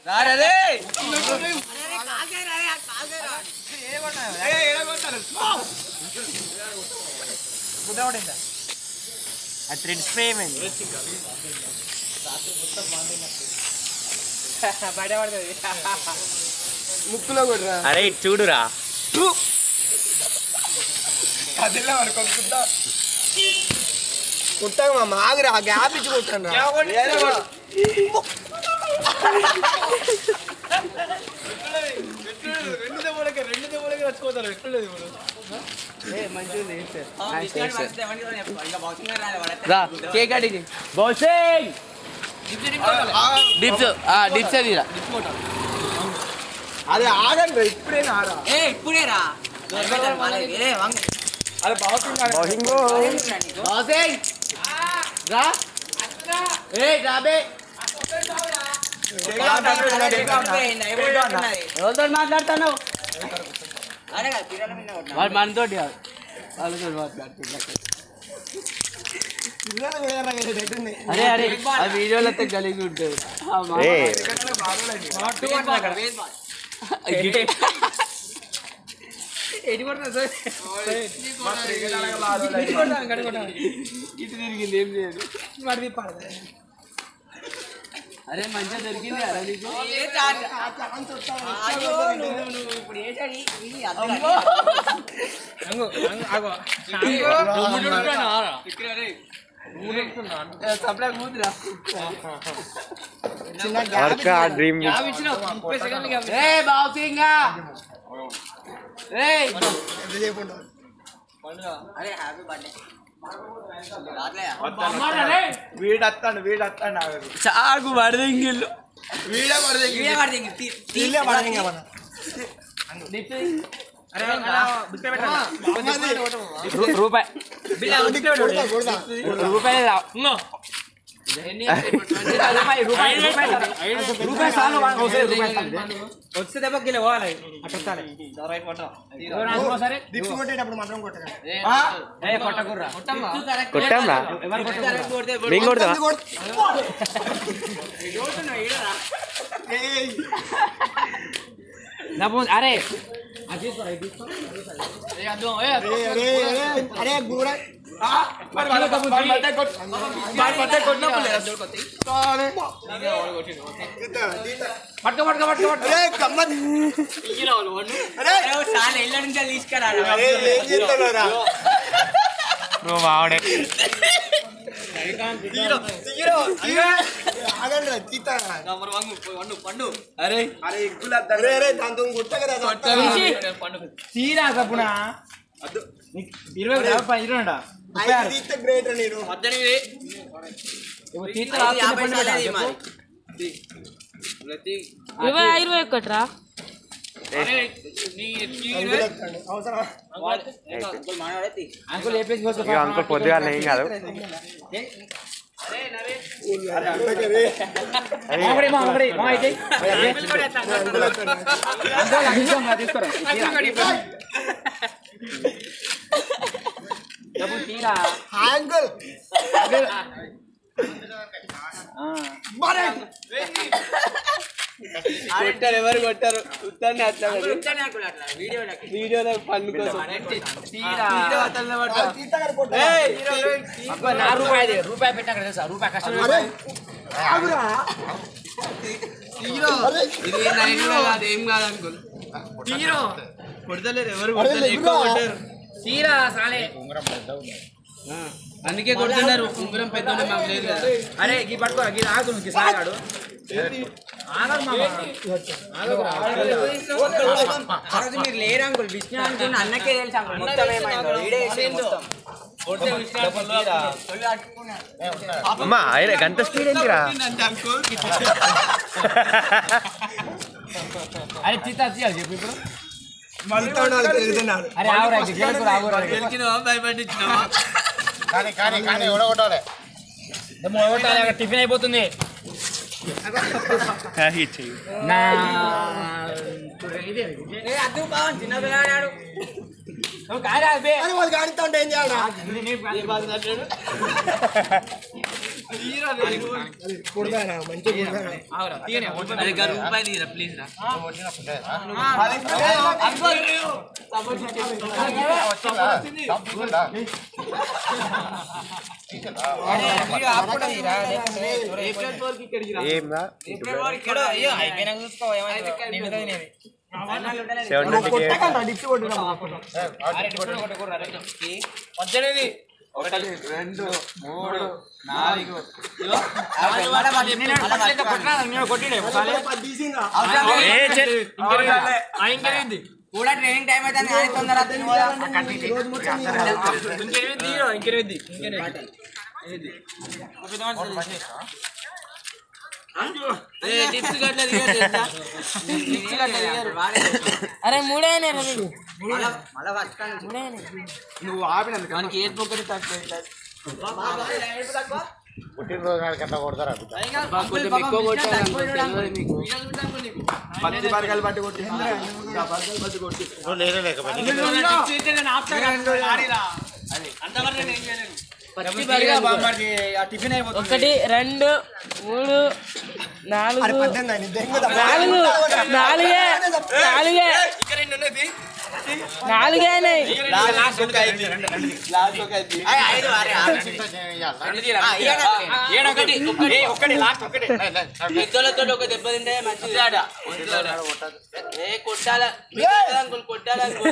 ఆ thread spray ఏమైంది ముక్కులో కూడా అరే ఇటు చూడురా కుట్టాక మా మాగిరా గ్యాప్ ఇచ్చి కొట్టాను రా కేక్ అడిగి బౌసింగ్ డిప్స్ డిప్స్ అది అది ఆగండి ఇప్పుడే ఆరా ఏ ఇప్పుడే రా ఏ వంగ బౌసింగ్ బాసింగ్ రా ఏ రాబే ఎవరితో మాట్లాడుతున్నావు అరే కాదు, పిల్లల మీద కొట్టినా. వాడు మనతోటి కాదు వాళ్ళతో మాట్లాడుతున్నా పిల్లలు వేరే ఎట్టుంది అరే అరే ఆ వీడియోలో అయితే గలీజ్ ఉంటుంది ఆ మా- ఏ ఇటు తిరిగింది ఏం చేయదు అరే మంచిగా దొరికింది అరే నీకు ఏ తాత? అయ్యో, నువ్వు- నువ్వు ఇప్పుడు ఏంటది? ఇది అద్దం సప్లై కూతురా చిన్న వర్క్ ఆ డ్రీమ్ ఏ బాసింగ్ ఏ ఎంతసేపు ఉండవు అరే హ్యాపీ బర్త్డే వీడత్తాడు వీడత్తాడు ఆగదు చాకు పడదింగిల్లు వీడే పడదే ఇవే పడితే ఇంక తీ- తీ- వీళ్ళే పడదే ఇంకా మనం రూపాయి కొడతా, కొడతా. రూపాయి రా. ఎన్ని? రూపాయి రూపాయి రూపాయి రూపాయి చాలు వాడికి అవసరం రూపాయి చాలు. వస్తే దెబ్బ కిలో పోవాలి ఎవరు రాసుకో సరే? దిప్పు కొట్టేటప్పుడు మాత్రం కొట్టగా ఏ, కొట్టకుర్రా. కొట్టాంరా ఎవరు కొట్టకుర్రా? మేము కొడతావా నా ఫోన్- అరే అది తీసుకోరా, ఇది తీసుకో. ఏ, అద్దు, ఏ, అరే గూడ పట్టుకో పట్టుకో పట్టుకో పట్టుకో. అరే గమ్మత్ అరే అరే, ఓ చాలా ఇళ్ళ నుంచి తీసుకురా అరే ఏం చేస్తున్నారా నువ్వు మావాడే ఆగండి రా, తీస్తారా అరే అరే ఎక్కువ అరే అరే దాంతో కొట్ట కదా తీరా తప్పునా ఇరవై రూపాయలు ఇరవై ఉండా? ముప్పై ఆరు. తీస్తే గ్రేట్ నేను ఇవ్వు, తీస్తే రాత్రి యాభై చెప్పండి సార్లు కదా, అది చెప్పు. మరి. ఇరవై ఇరవై ఒకట్రా అవసరం ఇంకోటి మనవాడే తీ. అంకుల్ ఏ ప్లేస్ కోసం ఇక అంకుల్ పొద్దుగాల ఏం కాదు మామిడి మామిడి మా అయితే అంకుల్ అడిగిస్తాం కదా, తీసుకోరా తీరా. డబ్బులు తీరా యాంగిల్ కొట్టారు ఎవరు కొట్టారు ఉత్తాన్ని అంకుల్ వచ్చానే అంకుల్ అట్లా వీడియోలకి. వీడియోలో పన్ను కోసం తీరా తీస్తాగా కొట్ట అబ్బా, నా రూపాయి రూపాయి పెట్టాక తెలుసా రూపాయి కష్టం అరే ఆగురా ఇది నైన్ కూడా కాదు ఏం కాదు అనుకోను తీరో కొడతలేరు ఎవరు అరే కొడతలేరు ఎక్కువ లేకురా. కొట్టారు తీరా సాలే ఆ, అందుకే కొడుతున్నారు ఉంగరం పెద్ద ఉంది, మాకు లేదు కదా అరే గీ పట్టుకోరా గీ ఆగు నువ్వు సాగాడు ఆగదు మామ ఆ రోజు మీరు లేరు అంకుల్ విష్ణు అనుకున్న అన్నకే తెలుసు అంకుల్ మొత్తం ఏమైందో వీడే చేసిండు మొత్తం అమ్మా అయినా గంట స్పీడ్ ఏంటిరా అరే తీతా తీయాలి చెప్పు ఇప్పుడు మనతో నాకు తెలుసున్నాడు అరే ఆవురా ఇది గెలుపు ఆవురా గెలిచినావా భయపడించినావా కానీ కానీ కానీ ఎవడగొట్టాలి టిఫిన్ అయిపోతుంది నా ఏ అద్దు బావన్ చిన్న పిల్లాడు నువ్వు కారా బే అని వాళ్ళు కానిస్తా ఉంటే ఏం చేయాలి కొడతానా మంచిగా కొడతానా ఆగురా, తీయని, అది గా రూపాయలు ఇయ్యరా, ప్లీజ్ రా. ఏం రా అయిపోయినాక చూసుకో ఏమైంది నిండుతుంది నీది. సెవెన్ ట్వంటీ కొట్టకండి డిప్స్ కొట్టురా పద్దెనిమిది ఒకటి రెండు మూడు నాలుగు ఇదిగో. నాలుగు వాడ వాడు చెప్పిన వాడు పట్ల కొట్టినా, నేను కొట్టిండే ఒకసారి. ఏ చెల్ ఇంకెరగలే. ఆ, ఇంకెరగింది. కూడా ట్రైనింగ్ టైం అయితే నేను తొందర తిని పోదాం. ఇంకెరగింది తీయరా, ఇంకెరగింది. ఇంకెరగింది. ఏ, టిప్స్ గట్ల తీయరు తెలుసా? టిప్స్ గట్ల తీయరు. అరే మూడేనే రవి మళ్ళా ఫస్ట్ కాడ నుంచి. మనకి ఏది పొక్కటి తక్కువ అవుతుంది. పుట్టినరోజు నాడు కట్ట కొడతారా బా, కొంచెం ఎక్కువ కొట్టాను అనుకో, తెలియదు మీకు. పత్తి బరకాలు పట్టి కొట్టి లేనే లేకపోతే పచ్చి బరిగా బామ్మర్ది, ఆ టిఫిన్ అయిపోతుంది. ఒకటి రెండు మూడు నాలుగు పద్దెనిమిది దెంగ నాలుగు నాలుగే నాలుగే నాలుగే అయినాయి లాస్ట్ ఒక ఐదు. లాస్ట్ ఒక ఐదు. అయ్, ఐదు, ఆరు, ఆరు. రెండు తీయరా? ఆ, ఇయ్యండి. ఏడు ఒకటి, ఒకటి, ఒక్కటి, లాస్ట్ ఒకటి. పెద్దోళ్ళతో ఒక దెబ్బ తింటే మంచిది ఏ కొట్టాల అంకుల్ కొట్టాల అంకుల్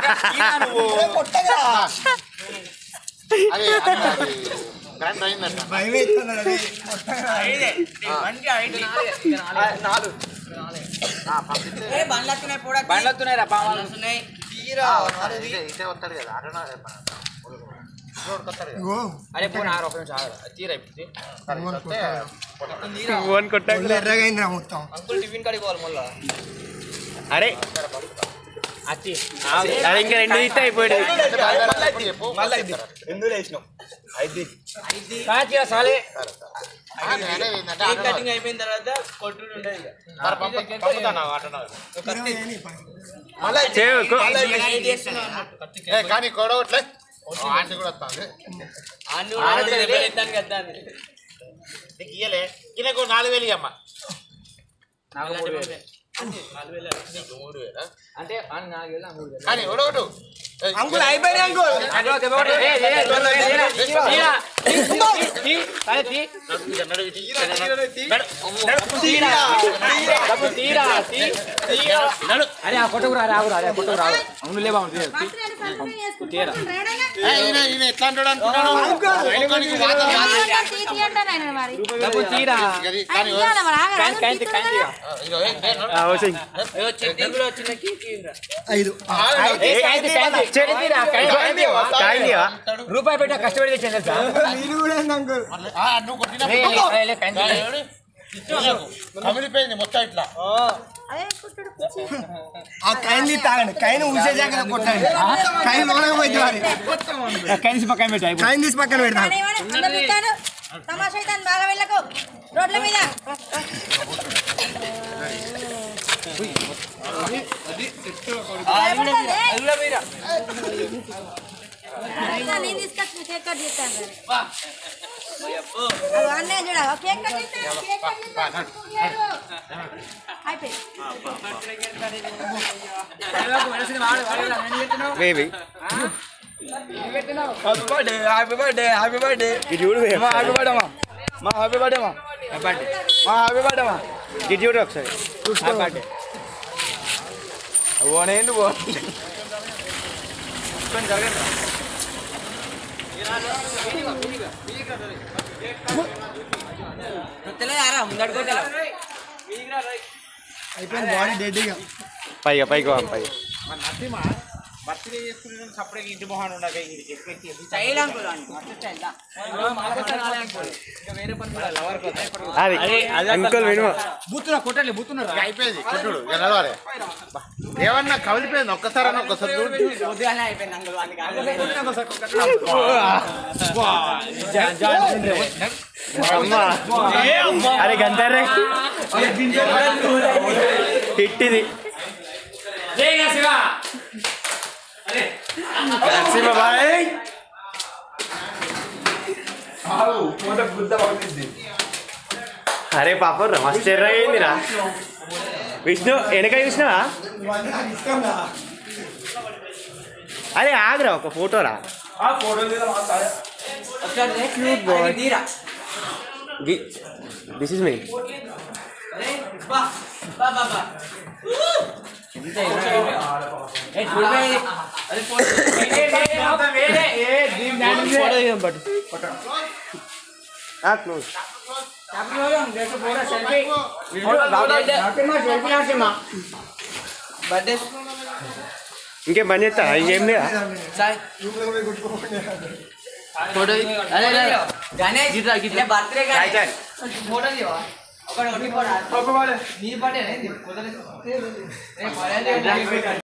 అది కరెంట్ అయిందంట భయం నాలుగు ఏ, బండ్లు వస్తున్నాయి, పోడా. బండ్లు వస్తున్నాయి రా పామాలు వస్తున్నాయి. ఇదే వస్తాడు కదా అటనా అరే పోనా ఒక నిమిషం ఆగు. తీరా ఇప్పుడు తీ. ఫోన్ కొట్టా ఎర్రగా అయిందిరా మొత్తం అంకుల్ టిఫిన్ కాడికి పోవాలి మళ్ళా అరే అచ్చి అది ఇంకా రెండు ఇస్తే అయిపోయాడు కాచిరా సాలే ఏంటంటే కేక్ కటింగ్ అయిపోయిన తర్వాత కొట్టుడు ఉండదు ఇక. పంపుతాను అటనా చేవు కో- కానీ కొడవట్లే ఆంటీ కూడా వస్తుంది అన్ని కూడా దెబ్బలు ఎత్తాను కదా అని. నీకు ఇయ్యలే ఈయనకు నాలుగు వేలు అమ్మ నాకు మూడు వేలు. నీకు మూడు వేలా అంటే ఆ నాలుగు వేలు, ఆ మూడు వేలు. కానీ ఒకటి అంకుల్ అయిపోయినాయి అంకుల్ అందులో దెబ్బ కొట్టు. ఏ, ఏ, ఏ, తీరా, తీరా, తీరా. తీ, తీ, సరే, తీ. తీరా. డబ్బు తీరా, తీ, తీరా. అరే ఆ కొట్టుకురా రాగురా అరే కొట్టుకు రాగు అవును లేవా అవును, తీరా. ఈయన ఈయన ఎట్లా అంటాడు అనుకున్నాను ఒక్కొక్కరికి వాత వాత. డబ్బు తీరా అది కానీ కాంతి కాంతి కాంతి ఇగో, ఏ, ఏ, నడు. ఆ, వచ్చేయ్. ఏదో చిట్టింగులో చిన్న కేక్ ఇవ్వరా. ఐదు ఏ, కాంతి కాంతి చెడు తీరా, కాంతి, కాంతి. కాయిందివా? రూపాయి పెట్టా కష్టపడి తెచ్చాను తెలుసా మీరు కూడా అంకుల్ ఆ, నువ్వు లే, కొట్టినప్పుడు లే, లే, కాంతి. కమిలిపోయింది మొత్తం ఇట్లా ఆ కైన్ తాగండి కైన్ ఊసే జాగ్రత్త కొట్టండి కైన్ లోనకి పోయింది మరి కైన్సి పక్కన పెట్టా కైన్ తీసి పక్కన పెడతాం తమాషా అయితే బాగా వెళ్ళకు రోడ్ల మీద నేను తీసుకొచ్చిన కేక్ కట్ చేస్తాను అన్నీ చూడ కేక్ కట్ చేస్తాను కేక్ కట్ చేస్తాను అయిపోయి baby happy birthday happy birthday happy birthday ఇది చూడు బే. మా హ్యాపీ బర్త్డే మా మా హ్యాపీ బర్త్డే మా మా హ్యాపీ బర్త్డే మా ఇది చూడు ఒకసారి హ్యాపీ బర్త్డే ఓనేందు పో తెలియదారా ముందడుకోవట్లేదు అయిపోయింది బాడీ డెడ్ ఇక పైగా పైకి పో, పైగా స్టైల్ అంకుల్ అది అంకుల్ వినుమ బూతున్నా కొట్టలే బూతున్నారు ఇక అయిపోయింది కొట్టుడు ఇక నడవాలి బా. ఏమన్నా కమిలిపోయింది ఒక్కసారి ఒక్కసారి చూడు పొద్దుగానే అయిపోయింది అంకుల్ వానికి అమ్మా అరే గంటారే తిట్టిది శివ బాయ్ అరే పాప మస్తు ఎర్ర అయిందిరా విష్ణు వెనక చూసినావా అరే ఆగురా ఒక ఫోటోరా క్యూట్ బాయ్ తీరా this is me close birthday ఇంకేం పని చేస్తా ఇంకేం లేదా ఫోటో అదే అదే గణేష్ గిట్లా, గిట్లా. బర్త్డే చాయ్ చాయ్ ఫోటో తీవా ఒకటి ఒకటి ఫోటో నీ బర్త్డే నీ బర్త్డే